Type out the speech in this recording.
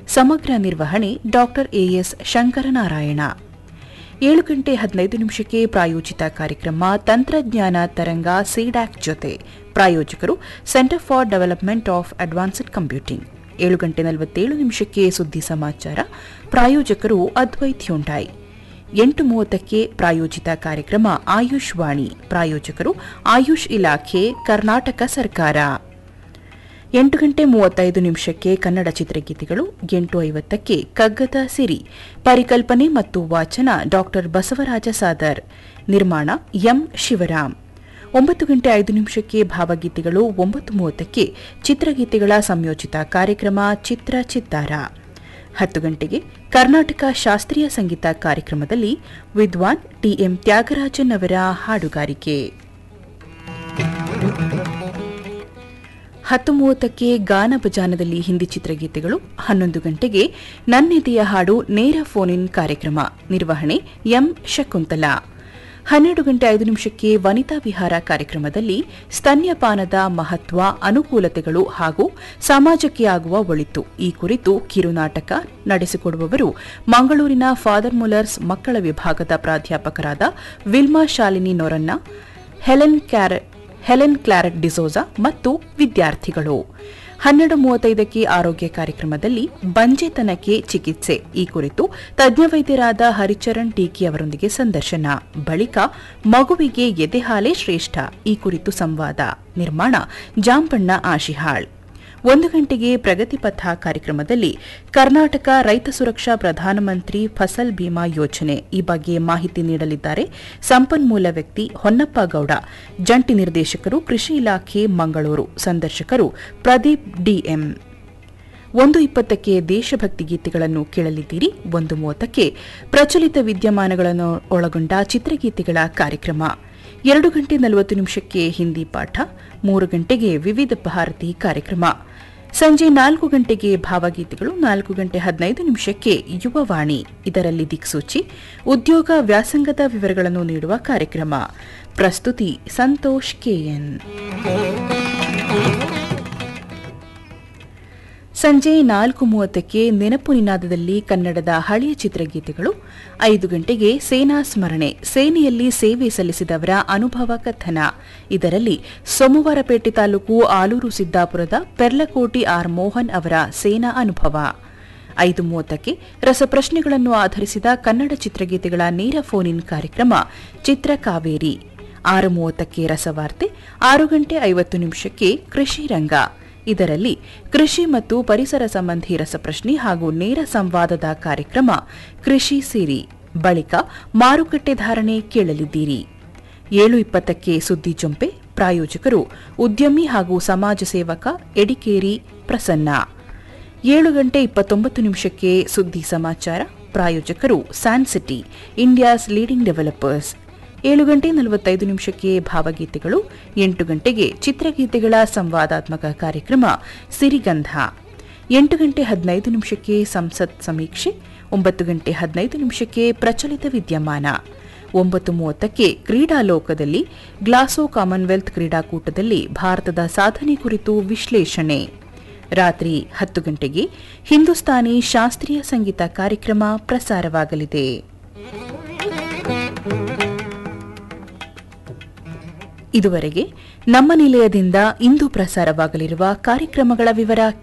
ಸಮಗ್ರ ನಿರ್ವಹಣೆ doctor as Shankaranarayana ಏಳು ಗಂಟೆ ಹದಿನೈದು ನಿಮಿಷಕ್ಕೆ ಪ್ರಾಯೋಜಿತ ಕಾರ್ಯಕ್ರಮ ತಂತ್ರಜ್ಞಾನ ತರಂಗ ಸಿಡ್ಯಾಕ್ ಜೊತೆ ಪ್ರಾಯೋಜಕರು centre for development of advanced computing ಏಳು ಗಂಟೆ ನಲವತ್ತೇಳು ನಿಮಿಷಕ್ಕೆ ಸುದ್ದಿ ಸಮಾಚಾರ ಪ್ರಾಯೋಜಕರು ಅದ್ವೈತ್ ಹ್ಯುಂಡಾಯ್ ಎಂಟು ಮೂವತ್ತಕ್ಕೆ ಪ್ರಾಯೋಜಿತ ಕಾರ್ಯಕ್ರಮ ಆಯುಷ್ ವಾಣಿ ಪ್ರಾಯೋಜಕರು ಆಯುಷ್ ಇಲಾಖೆ ಕರ್ನಾಟಕ ಸರ್ಕಾರ ಎಂಟು ಗಂಟೆ ಮೂವತ್ತೈದು ನಿಮಿಷಕ್ಕೆ ಕನ್ನಡ ಚಿತ್ರಗೀತೆಗಳು ಎಂಟು ಐವತ್ತಕ್ಕೆ ಕಗ್ಗದ ಸಿರಿ ಪರಿಕಲ್ಪನೆ ಮತ್ತು ವಾಚನ ಡಾಕ್ಟರ್ ಬಸವರಾಜ ಸಾದರ್ ನಿರ್ಮಾಣ ಎಂ ಶಿವರಾಮ್ ಒಂಬತ್ತು ಗಂಟೆ ಐದು ನಿಮಿಷಕ್ಕೆ ಭಾವಗೀತೆಗಳು ಒಂಬತ್ತು ಮೂವತ್ತಕ್ಕೆ ಚಿತ್ರಗೀತೆಗಳ ಸಂಯೋಜಿತ ಕಾರ್ಯಕ್ರಮ ಚಿತ್ರ ಚಿತ್ತಾರ ಹತ್ತು ಗಂಟೆಗೆ ಕರ್ನಾಟಕ ಶಾಸ್ತ್ರೀಯ ಸಂಗೀತ ಕಾರ್ಯಕ್ರಮದಲ್ಲಿ ವಿದ್ವಾನ್ ಟಿಎಂ ತ್ಯಾಗರಾಜನ್ ಅವರ ಹಾಡುಗಾರಿಕೆ ಹತ್ತು ಮೂವತ್ತಕ್ಕೆ ಗಾನ ಭಜಾನದಲ್ಲಿ ಹಿಂದಿ ಚಿತ್ರಗೀತೆಗಳು ಹನ್ನೊಂದು ಗಂಟೆಗೆ ನನ್ನೆದೆಯ ಹಾಡು ನೇರ ಫೋನ್ ಇನ್ ಕಾರ್ಯಕ್ರಮ ನಿರ್ವಹಣೆ ಎಂ ಶಕುಂತಲಾ ಹನ್ನೆರಡು ಗಂಟೆ ಐದು ನಿಮಿಷಕ್ಕೆ ವನಿತಾ ವಿಹಾರ ಕಾರ್ಯಕ್ರಮದಲ್ಲಿ ಸ್ತನ್ಯಪಾನದ ಮಹತ್ವ ಅನುಕೂಲತೆಗಳು ಹಾಗೂ ಸಮಾಜಕ್ಕೆ ಆಗುವ ಒಳಿತು ಈ ಕುರಿತು ಕಿರುನಾಟಕ ನಡೆಸಿಕೊಡುವವರು ಮಂಗಳೂರಿನ ಫಾದರ್ ಮುಲರ್ಸ್ ಮಕ್ಕಳ ವಿಭಾಗದ ಪ್ರಾಧ್ಯಾಪಕರಾದ ವಿಲ್ಮಾ ಶಾಲಿನಿ ನೊರನ್ನ ಹೆಲೆನ್ ಕ್ಯಾರ ಹೆಲೆನ್ ಕ್ಲಾರೆಟ್ ಡಿಸೋಜಾ ಮತ್ತು ವಿದ್ಯಾರ್ಥಿಗಳು ಹನ್ನೆರಡು ಮೂವತ್ತೈದಕ್ಕೆ ಆರೋಗ್ಯ ಕಾರ್ಯಕ್ರಮದಲ್ಲಿ ಬಂಜೆತನಕ್ಕೆ ಚಿಕಿತ್ಸೆ ಈ ಕುರಿತು ತಜ್ಞ ವೈದ್ಯರಾದ ಹರಿಚರಣ್ ಟೀಕಿ ಅವರೊಂದಿಗೆ ಸಂದರ್ಶನ ಬಳಿಕ ಮಗುವಿಗೆ ಎದೆಹಾಲೆ ಶ್ರೇಷ್ಠ ಈ ಕುರಿತು ಸಂವಾದ ನಿರ್ಮಾಣ ಜಾಂಬಣ್ಣ ಆಶಿಹಾಳ್ ಒಂದು ಗಂಟೆಗೆ ಪ್ರಗತಿ ಪಥ ಕಾರ್ಯಕ್ರಮದಲ್ಲಿ ಕರ್ನಾಟಕ ರೈತ ಸುರಕ್ಷಾ ಪ್ರಧಾನಮಂತ್ರಿ ಫಸಲ್ ಬಿಮಾ ಯೋಜನೆ ಈ ಬಗ್ಗೆ ಮಾಹಿತಿ ನೀಡಲಿದ್ದಾರೆ ಸಂಪನ್ಮೂಲ ವ್ಯಕ್ತಿ ಹೊನ್ನಪ್ಪ ಗೌಡ ಜಂಟಿ ನಿರ್ದೇಶಕರು ಕೃಷಿ ಇಲಾಖೆ ಮಂಗಳೂರು ಸಂದರ್ಶಕರು ಪ್ರದೀಪ್ ಡಿಎಂ ಒಂದು ಇಪ್ಪತ್ತಕ್ಕೆ ದೇಶಭಕ್ತಿ ಗೀತೆಗಳನ್ನು ಕೇಳಲಿದ್ದೀರಿ ಒಂದು ಮೂವತ್ತಕ್ಕೆ ಪ್ರಚಲಿತ ವಿದ್ಯಮಾನಗಳನ್ನು ಒಳಗೊಂಡ ಚಿತ್ರಗೀತೆಗಳ ಕಾರ್ಯಕ್ರಮ ಎರಡು ಗಂಟೆ ನಲವತ್ತು ನಿಮಿಷಕ್ಕೆ ಹಿಂದಿ ಪಾಠ ಮೂರು ಗಂಟೆಗೆ ವಿವಿಧ ಭಾರತಿ ಕಾರ್ಯಕ್ರಮ ಸಂಜೆ ನಾಲ್ಕು ಗಂಟೆಗೆ ಭಾವಗೀತೆಗಳು ನಾಲ್ಕು ಗಂಟೆ ಹದಿನೈದು ನಿಮಿಷಕ್ಕೆ ಯುವವಾಣಿ ಇದರಲ್ಲಿ ದಿಕ್ಸೂಚಿ ಉದ್ಯೋಗ ವ್ಯಾಸಂಗದ ವಿವರಗಳನ್ನು ನೀಡುವ ಕಾರ್ಯಕ್ರಮ ಪ್ರಸ್ತುತಿ ಸಂತೋಷ್ ಕೆಎನ್ ಸಂಜೆ ನಾಲ್ಕು ಮೂವತ್ತಕ್ಕೆ ನೆನಪು ನಿನಾದದಲ್ಲಿ ಕನ್ನಡದ ಹಳೆಯ ಚಿತ್ರಗೀತೆಗಳು ಐದು ಗಂಟೆಗೆ ಸೇನಾ ಸ್ಮರಣೆ ಸೇನೆಯಲ್ಲಿ ಸೇವೆ ಸಲ್ಲಿಸಿದವರ ಅನುಭವ ಕಥನ ಇದರಲ್ಲಿ ಸೋಮವಾರಪೇಟೆ ತಾಲೂಕು ಆಲೂರು ಸಿದ್ದಾಪುರದ ಪೆರ್ಲಕೋಟಿ ಆರ್ ಮೋಹನ್ ಅವರ ಸೇನಾ ಅನುಭವ ಐದು ಮೂವತ್ತಕ್ಕೆ ರಸಪ್ರಶ್ನೆಗಳನ್ನು ಆಧರಿಸಿದ ಕನ್ನಡ ಚಿತ್ರಗೀತೆಗಳ ನೇರ ಫೋನ್ ಇನ್ ಕಾರ್ಯಕ್ರಮ ಚಿತ್ರ ಕಾವೇರಿ ಆರು ಮೂವತ್ತಕ್ಕೆ ರಸವಾರ್ತೆ ಆರು ಗಂಟೆ ಐವತ್ತು ನಿಮಿಷಕ್ಕೆ ಕೃಷಿ ರಂಗ ಇದರಲ್ಲಿ ಕೃಷಿ ಮತ್ತು ಪರಿಸರ ಸಂಬಂಧಿ ರಸಪ್ರಶ್ನೆ ಹಾಗೂ ನೇರ ಸಂವಾದದ ಕಾರ್ಯಕ್ರಮ ಕೃಷಿ ಸಿರಿ ಬಳಿಕ ಮಾರುಕಟ್ಟೆ ಧಾರಣೆ ಕೇಳಲಿದ್ದೀರಿ ಏಳು ಇಪ್ಪತ್ತಕ್ಕೆ ಸುದ್ದಿ ಜೊಂಪೆ ಪ್ರಾಯೋಜಕರು ಉದ್ಯಮಿ ಹಾಗೂ ಸಮಾಜ ಸೇವಕ ಎಡಿಕೇರಿ ಪ್ರಸನ್ನ ಏಳು ಗಂಟೆ ಇಪ್ಪತ್ತೊಂಬತ್ತು ನಿಮಿಷಕ್ಕೆ ಸುದ್ದಿ ಸಮಾಚಾರ ಪ್ರಾಯೋಜಕರು ಸ್ಯಾನ್ಸಿಟಿ ಇಂಡಿಯಾಸ್ ಲೀಡಿಂಗ್ ಡೆವಲಪರ್ಸ್ ಏಳು ಗಂಟೆ ನಲವತ್ತೈದು ನಿಮಿಷಕ್ಕೆ ಭಾವಗೀತೆಗಳು ಎಂಟು ಗಂಟೆಗೆ ಚಿತ್ರಗೀತೆಗಳ ಸಂವಾದಾತ್ಮಕ ಕಾರ್ಯಕ್ರಮ ಸಿರಿಗಂಧ ಎಂಟು ಗಂಟೆ ಹದಿನೈದು ನಿಮಿಷಕ್ಕೆ ಸಂಸತ್ ಸಮೀಕ್ಷೆ ಒಂಬತ್ತು ಗಂಟೆ ಹದಿನೈದು ನಿಮಿಷಕ್ಕೆ ಪ್ರಚಲಿತ ವಿದ್ಯಮಾನ ಒಂಬತ್ತು ಮೂವತ್ತಕ್ಕೆ ಕ್ರೀಡಾಲೋಕದಲ್ಲಿ ಗ್ಲಾಸೋ ಕಾಮನ್ವೆಲ್ತ್ ಕ್ರೀಡಾಕೂಟದಲ್ಲಿ ಭಾರತದ ಸಾಧನೆ ಕುರಿತು ವಿಶ್ಲೇಷಣೆ ರಾತ್ರಿ ಹತ್ತು ಗಂಟೆಗೆ ಹಿಂದೂಸ್ತಾನಿ ಶಾಸ್ತ್ರೀಯ ಸಂಗೀತ ಕಾರ್ಯಕ್ರಮ ಪ್ರಸಾರವಾಗಲಿದೆ ಇದುವರೆಗೆ ನಮ್ಮ ನಿಲಯದಿಂದ ಇಂದು ಪ್ರಸಾರವಾಗಲಿರುವ ಕಾರ್ಯಕ್ರಮಗಳ ವಿವರ